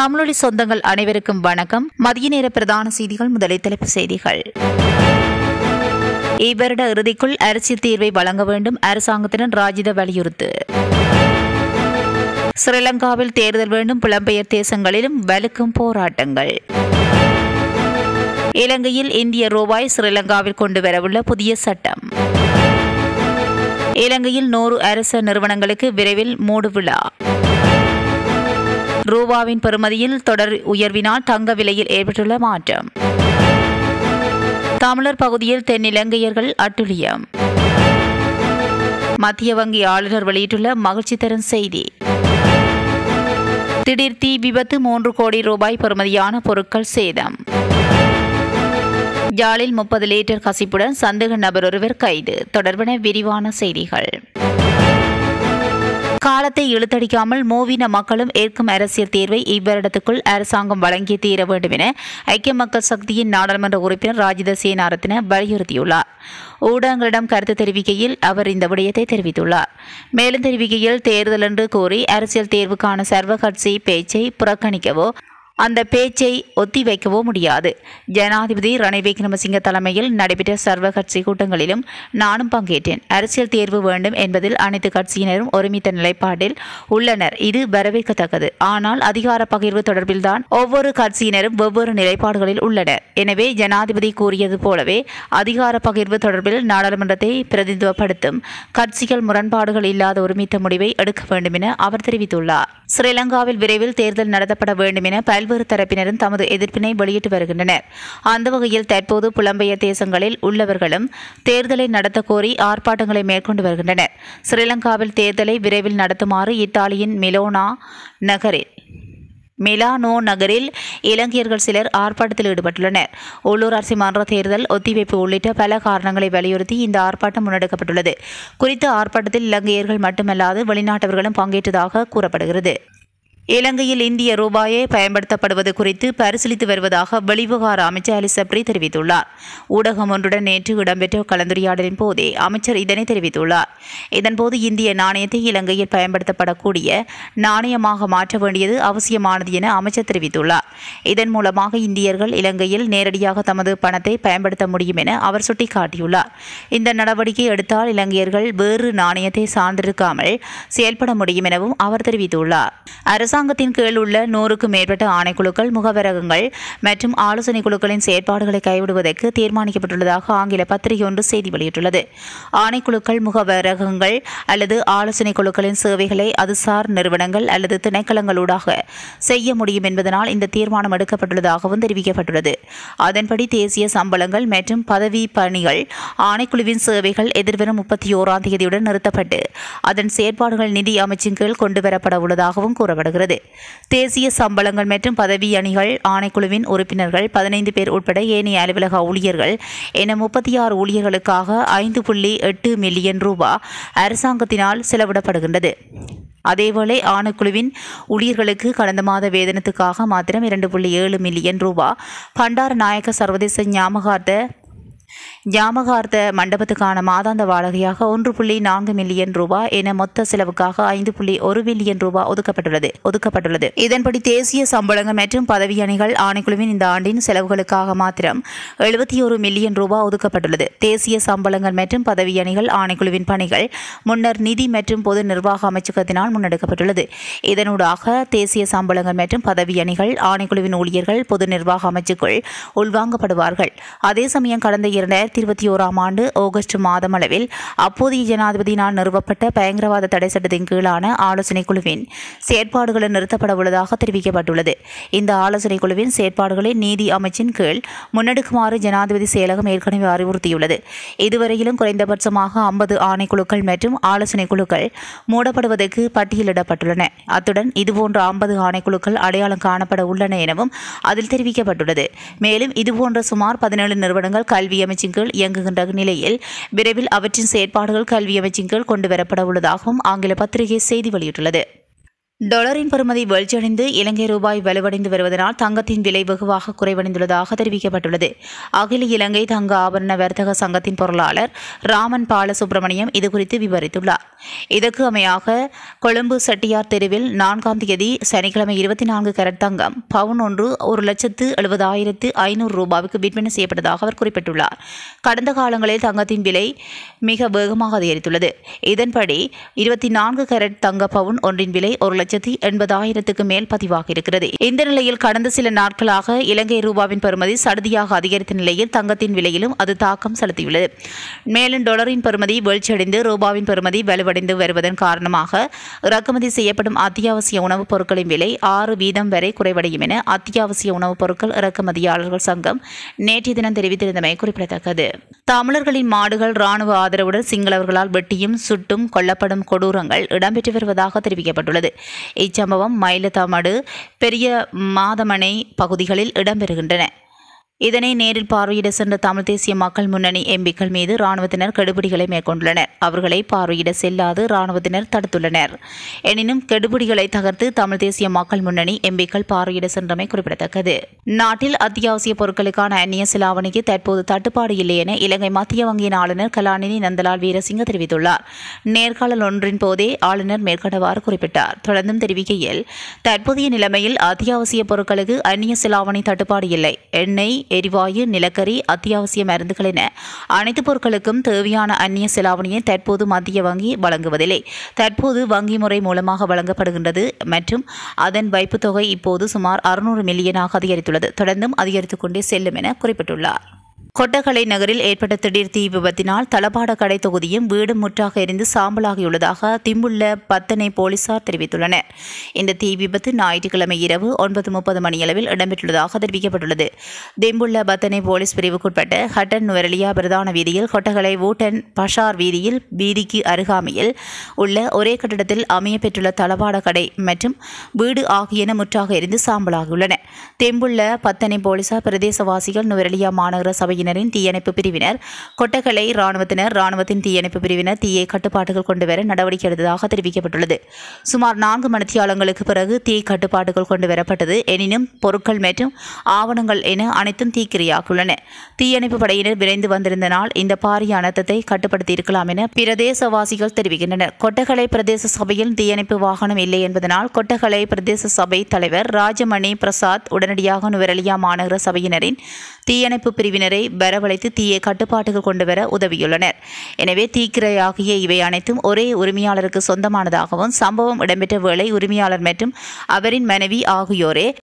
தமிழொலி சொந்தங்கள் அனைவருக்கும் வணக்கம் மதிய நேர பிரதான செய்திகள் முதலில் தலைப்பு செய்திகள் இவ்வருட இறுதிக்குள் அரசியல் தீர்வை வழங்க வேண்டும் அரசாங்கத்தினர் ராஜித வலியுறுத்து ஸ்ரீலங்காவில் தேர்தல் வேண்டும் புலம்பெயர் தேசங்களிலும் வலுக்கும் போராட்டங்கள் இலங்கையில் இந்திய ரூபாய் ஸ்ரீலங்காவில் கொண்டு வரவுள்ள புதிய சட்டம் இலங்கையில் நூறு அரச நிறுவனங்களுக்கு விரைவில் மூடு விழா ரூபாவின் பெறுமதியில் தொடர் உயர்வினால் தங்க விலையில் ஏற்பட்டுள்ள மாற்றம் தமிழர் பகுதியில் தென்னிலங்கையர்கள் அட்டுழியம் மத்திய வங்கி ஆளுநர் வெளியிட்டுள்ள மகிழ்ச்சி தரும் செய்தி திடீர் தீ விபத்து மூன்று கோடி ரூபாய் பெறுமதியான பொருட்கள் சேதம் யாழில் முப்பது லிட்டர் கசிப்புடன் சந்தேக நபர் ஒருவர் கைது தொடர்பான விரிவான செய்திகள் காலத்தை இழுத்தடிக்காமல் மூவின மக்களும் ஏற்கும் அரசியல் தீர்வை இவ்வருடத்துக்குள் அரசாங்கம் வழங்கி தீர வேண்டும் என ஐக்கிய மக்கள் சக்தியின் நாடாளுமன்ற உறுப்பினர் ராஜித சேனாரத்ன வலியுறுத்தியுள்ளார் ஊடகங்களிடம் கருத்து தெரிவிக்கையில் அவர் இந்த விடயத்தை தெரிவித்துள்ளார் மேலும் தெரிவிக்கையில் தேர்தல் என்று கூறி அரசியல் தேர்வுக்கான சர்வ கட்சி பேச்சை புறக்கணிக்கவோ அந்த பேச்சை ஒத்திவைக்கவோ முடியாது ஜனாதிபதி ரணில் விக்ரமசிங்க தலைமையில் நடைபெற்ற சர்வ கட்சி கூட்டங்களிலும் நானும் பங்கேற்றேன் அரசியல் தேர்வு வேண்டும் என்பதில் அனைத்து கட்சியினரும் ஒருமித்த நிலைப்பாட்டில் உள்ளனர் இது வரவேற்கத்தக்கது ஆனால் அதிகார பகிர்வு தொடர்பில்தான் ஒவ்வொரு கட்சியினரும் வெவ்வேறு நிலைப்பாடுகளில் உள்ளனர் எனவே ஜனாதிபதி கூறியது போலவே அதிகார பகிர்வு தொடர்பில் நாடாளுமன்றத்தை பிரதிநிதித்துவப்படுத்தும் கட்சிகள் முரண்பாடுகள் இல்லாத ஒருமித்த முடிவை எடுக்க வேண்டும் என அவர் தெரிவித்துள்ளார் ஸ்ரீலங்காவில் விரைவில் தேர்தல் நடத்தப்பட வேண்டும் என பல்வேறு தரப்பினரும் தமது எதிர்ப்பினை வெளியிட்டு வருகின்றனர் அந்த வகையில் தற்போது புலம்பெயர் தேசங்களில் உள்ளவர்களும் தேர்தலை நடத்த கோரி ஆர்ப்பாட்டங்களை மேற்கொண்டு வருகின்றனர் ஸ்ரீலங்காவில் தேர்தலை விரைவில் நடத்துமாறு இத்தாலியின் மிலோனா நகரில் மிலானோ நகரில் இலங்கையர்கள் சிலர் ஆர்ப்பாட்டத்தில் ஈடுபட்டுள்ளனர் உள்ளூராட்சி மன்ற தேர்தல் ஒத்திவைப்பு உள்ளிட்ட பல காரணங்களை வலியுறுத்தி இந்த ஆர்ப்பாட்டம் முன்னெடுக்கப்பட்டுள்ளது குறித்த ஆர்ப்பாட்டத்தில் இலங்கையர்கள் மட்டுமல்லாது வெளிநாட்டவர்களும் பங்கேற்றதாக கூறப்படுகிறது இலங்கையில் இந்திய ரூபாயை பயன்படுத்தப்படுவது குறித்து பரிசீலித்து வருவதாக வெளிவிவகார அமைச்சர் அலி சப்ரி தெரிவித்துள்ளார் ஊடகம் ஒன்றுடன் நேற்று இடம்பெற்ற கலந்துரையாடலின் போதே அமைச்சர் இதனை தெரிவித்துள்ளார் இதன்போது இந்திய நாணயத்தை இலங்கையில் பயன்படுத்தப்படக்கூடிய நாணயமாக மாற்ற வேண்டியது அவசியமானது என அமைச்சர் தெரிவித்துள்ளார் இதன் மூலமாக இந்தியர்கள் இலங்கையில் நேரடியாக தமது பணத்தை பயன்படுத்த முடியும் என அவர் சுட்டிக்காட்டியுள்ளார் இந்த நடவடிக்கை எடுத்தால் இலங்கையர்கள் வேறு நாணயத்தை சார்ந்திருக்காமல் செயல்பட முடியும் எனவும் அவர் தெரிவித்துள்ளார் அரசாங்கத்தின் கீழ் உள்ள நூறுக்கும் மேற்பட்ட ஆணைக்குழுக்கள் முகவரகங்கள் மற்றும் ஆலோசனை குழுக்களின் செயற்பாடுகளை கைவிடுவதற்கு தீர்மானிக்கப்பட்டுள்ளதாக ஆங்கில பத்திரிகை ஒன்று செய்தி வெளியிட்டுள்ளது ஆணைக்குழுக்கள் முகவரகங்கள் அல்லது ஆலோசனை குழுக்களின் சேவைகளை அதுசார் நிறுவனங்கள் அல்லது திணைக்களங்களூடாக செய்ய முடியும் என்பதனால் இந்த தீர்மானம் எடுக்கப்பட்டுள்ளதாகவும் தெரிவிக்கப்பட்டுள்ளது அதன்படி தேசிய சம்பளங்கள் மற்றும் பதவி பணிகள் ஆணைக்குழுவின் சேவைகள் எதிர்வரும் முப்பத்தி ஓராம் தேதியுடன் நிறுத்தப்பட்டு அதன் செயற்பாடுகள் நிதி அமைச்சின் கீழ் கொண்டுவரப்பட உள்ளதாகவும் கூறப்படுகிறது தேசிய சம்பளங்கள் மற்றும் பதவி அணிகள் ஆணைக்குழுவின் உறுப்பினர்கள் பதினைந்து பேர் உட்பட ஏனைய அலுவலக ஊழியர்கள் என முப்பத்தி ஆறு ஊழியர்களுக்காக ஐந்து புள்ளி எட்டு மில்லியன் ரூபாய் அரசாங்கத்தினால் செலவிடப்படுகின்றது அதேவேளை ஆணைக்குழுவின் ஊழியர்களுக்கு கடந்த மாத வேதனத்துக்காக மாத்திரம் இரண்டு புள்ளி ஏழு மில்லியன் ரூபாய் பண்டார நாயக்க சர்வதேச ஞாபகார்த்த ஞாபகார்த்த மண்டபத்துக்கான மாதாந்த வாடகையாக ஒன்று புள்ளி நான்கு மில்லியன் ரூபாய் என மொத்த செலவுக்காக ஐந்து புள்ளி ஒரு மில்லியன் ரூபாய் ஒதுக்கப்பட்டுள்ளது ஒதுக்கப்பட்டுள்ளது இதன்படி தேசிய சம்பளங்கள் மற்றும் பதவி அணிகள் ஆணைக்குழுவின் இந்த ஆண்டின் செலவுகளுக்காக மாத்திரம் எழுபத்தி ஒரு மில்லியன் ரூபாய் ஒதுக்கப்பட்டுள்ளது தேசிய சம்பளங்கள் மற்றும் பதவி அணிகள் ஆணைக்குழுவின் பணிகள் முன்னர் நிதி மற்றும் பொது நிர்வாக அமைச்சகத்தினால் முன்னெடுக்கப்பட்டுள்ளது இதனூடாக தேசிய சம்பளங்கள் மற்றும் பதவி அணிகள் ஆணைக்குழுவின் ஊழியர்கள் பொது நிர்வாக அமைச்சுக்குள் உள்வாங்கப்படுவார்கள் அதே சமயம் கடந்த இரண்டாயிரத்தி இருபத்தி ஓராம் ஆண்டு ஆகஸ்ட் மாதம் அளவில் அப்போதைய ஜனாதிபதியினால் நிறுவப்பட்ட பயங்கரவாத தடை சட்டத்தின் கீழான ஆலோசனை குழுவின் செயற்பாடுகள் நிறுத்தப்பட உள்ளதாக தெரிவிக்கப்பட்டுள்ளது இந்த ஆலோசனை குழுவின் செயற்பாடுகளை நீதி அமைச்சின் கீழ் முன்னெடுக்குமாறு ஜனாதிபதி செயலகம் ஏற்கனவே அறிவுறுத்தியுள்ளது இதுவரையிலும் குறைந்தபட்சமாக ஐம்பது ஆணைக்குழுக்கள் மற்றும் ஆலோசனை குழுக்கள் மூடப்படுவதற்கு பட்டியலிடப்பட்டுள்ளன அத்துடன் இதுபோன்ற ஐம்பது ஆணைக்குழுக்கள் அடையாளம் காணப்பட உள்ளன எனவும் அதில் தெரிவிக்கப்பட்டுள்ளது மேலும் இதுபோன்ற சுமார் பதினேழு நிறுவனங்கள் கல்வி அமைச்சின் கீழ் இயங்குகின்ற நிலையில் விரைவில் அவற்றின் செயற்பாடுகள் கல்வி அமைச்சின் கீழ் கொண்டுவரப்பட உள்ளதாகவும் ஆங்கில பத்திரிகை செய்தி வெளியிட்டுள்ளது டாலரின் பெறுமதி வீழ்ச்சியடைந்து இலங்கை ரூபாய் வலுவடைந்து வருவதனால் தங்கத்தின் விலை வெகுவாக குறைவடைந்துள்ளதாக தெரிவிக்கப்பட்டுள்ளது அகில இலங்கை தங்க ஆபரண வர்த்தக சங்கத்தின் பொருளாளர் ராமன் பாலசுப்ரமணியம் இதுகுறித்து விவரித்துள்ளார் இதற்கு அமையாக கொழும்பு செட்டியார் தெருவில் நான்காம் தேதி சனிக்கிழமை இருபத்தி நான்கு கரட் தங்கம் பவுன் ஒன்று ஒரு லட்சத்து எழுபதாயிரத்து ஐநூறு ரூபாவுக்கு விற்பனை செய்யப்பட்டதாக அவர் குறிப்பிட்டுள்ளார் கடந்த காலங்களில் தங்கத்தின் விலை மிக வேகமாக அதிகரித்துள்ளது இதன்படி இருபத்தி நான்கு கரட் தங்க பவுன் ஒன்றின் விலை ஒரு லட்சத்தி எண்பதாயிரத்துக்கு மேல் பதிவாகி இருக்கிறது இந்த நிலையில் கடந்த சில நாட்களாக இலங்கை ரூபாவின் பெறுமதி சடுதியாக அதிகரித்த நிலையில் தங்கத்தின் விலையிலும் அது தாக்கம் செலுத்தியுள்ளது மேலும் டாலரின் பெறுமதி வீழ்ச்சியடைந்து ரூபாவின் பெறுமதி வலுவடைந்து வருவதன் காரணமாக இறக்குமதி செய்யப்படும் அத்தியாவசிய உணவுப் பொருட்களின் விலை ஆறு வீதம் வரை குறைவடையும் என அத்தியாவசிய உணவுப் பொருட்கள் இறக்குமதியாளர்கள் சங்கம் நேற்றைய தினம் தெரிவித்திருந்தமை குறிப்பிடத்தக்கது தமிழர்களின் மாடுகள் ராணுவ ஆதரவுடன் சிங்களவர்களால் வெட்டியும் சுட்டும் கொல்லப்படும் கொடூரங்கள் இடம்பெற்று வருவதாக தெரிவிக்கப்பட்டுள்ளது இச்சம்பவம் மயிலத்தமடு பெரிய மாதமனை பகுதிகளில் இடம்பெறுகின்றன இதனை நேரில் பார்வையிட சென்ற தமிழ் தேசிய மக்கள் முன்னணி எம்பிக்கள் மீது ராணுவத்தினர் கெடுபிடிகளை மேற்கொண்டுள்ளனர் அவர்களை பார்வையிட செல்லாது ராணுவத்தினர் தடுத்துள்ளனர் எனினும் கெடுபிடிகளை தகர்த்து தமிழ் தேசிய மக்கள் முன்னணி எம்பிக்கள் பார்வையிட சென்றமை குறிப்பிடத்தக்கது நாட்டில் அத்தியாவசிய பொருட்களுக்கான அந்நிய செலாவணிக்கு தற்போது தட்டுப்பாடு இல்லை என இலங்கை மத்திய வங்கியின் ஆளுநர் கலாநிதி நந்தலால் வீரசிங்க தெரிவித்துள்ளார் நேர்காணல் ஒன்றின் போதே ஆளுநர் மேற்கண்டவாறு குறிப்பிட்டார் தொடர்ந்தும் தெரிவிக்கையில் தற்போதைய நிலைமையில் அத்தியாவசிய பொருட்களுக்கு அந்நிய செலாவணி தட்டுப்பாடு இல்லை எண்ணெய் எரிவாயு நிலக்கரி அத்தியாவசிய மருந்துகள் என அனைத்து பொருட்களுக்கும் தேவையான அந்நிய செலாவணியை தற்போது மத்திய வங்கி வழங்குவதில்லை தற்போது வங்கி முறை மூலமாக வழங்கப்படுகின்றது மற்றும் அதன் வைப்புத் தொகை இப்போது சுமார் அறுநூறு மில்லியனாக அதிகரித்துள்ளது தொடர்ந்தும் அதிகரித்துக் கொண்டே செல்லும் என குறிப்பிட்டுள்ளார் கொட்டகலை நகரில் ஏற்பட்ட திடீர் தீ விபத்தினால் தளபாட கடை தொகுதியும் வீடு முற்றாக எரிந்து சாம்பலாகியுள்ளதாக திம்புள்ள பத்தனை போலீசார் தெரிவித்துள்ளனர் இந்த தீ விபத்து ஞாயிற்றுக்கிழமை இரவு ஒன்பது முப்பது மணியளவில் இடம்பெற்றுள்ளதாக தெரிவிக்கப்பட்டுள்ளது திம்புள்ள பத்தனை போலீஸ் பிரிவுக்குட்பட்ட ஹட்டன் நுவரலியா பிரதான வீதியில் கொட்டகலை வூட்டன் பஷார் வீதியில் வீதிக்கு அருகாமையில் உள்ள ஒரே கட்டிடத்தில் அமைய பெற்றுள்ள தளபாட கடை மற்றும் வீடு ஆகியன முற்றாக எரிந்து சாம்பலாகியுள்ளன தெம்புள்ள பத்தனை போலீசார் பிரதேசவாசிகள் நுவரலியா மாநகர சபையினரின் தீயணைப்பு பிரிவினர் கொட்டகலை ராணுவத்தினர் ராணுவத்தின் தீயணைப்பு பிரிவினர் தீயை கட்டுப்பாட்டுகள் கொண்டுவர நடவடிக்கை எடுத்ததாக தெரிவிக்கப்பட்டுள்ளது சுமார் நான்கு மணித்தியாலங்களுக்கு பிறகு தீ கட்டுப்பாட்டுகள் கொண்டு வரப்பட்டது எனினும் பொருட்கள் மற்றும் ஆவணங்கள் என அனைத்தும் தீக்கிரையாகியுள்ளன தீயணைப்பு படையினர் விரைந்து வந்திருந்தனால் இந்த பாரிய அனர்த்தத்தை கட்டுப்படுத்தி இருக்கலாம் என பிரதேசவாசிகள் தெரிவிக்கின்றனர் கொட்டகலை பிரதேச சபையில் தீயணைப்பு வாகனம் இல்லை என்பதனால் கொட்டகலை பிரதேச சபை தலைவர் ராஜமணி பிரசாத் உடனடியாக நுவரலியா மாநகர சபையினரின் தீயணைப்பு பிரிவினரை வரவழைத்து தீயை கட்டுப்பாட்டுக்கு கொண்டுவர உதவியுள்ளனர் எனவே தீக்கிரையாகிய இவை அனைத்தும் ஒரே உரிமையாளருக்கு சொந்தமானதாகவும் சம்பவம் இடம்பெற்ற வேளை உரிமையாளர் மற்றும் அவரின் மனைவி ஆகியோரே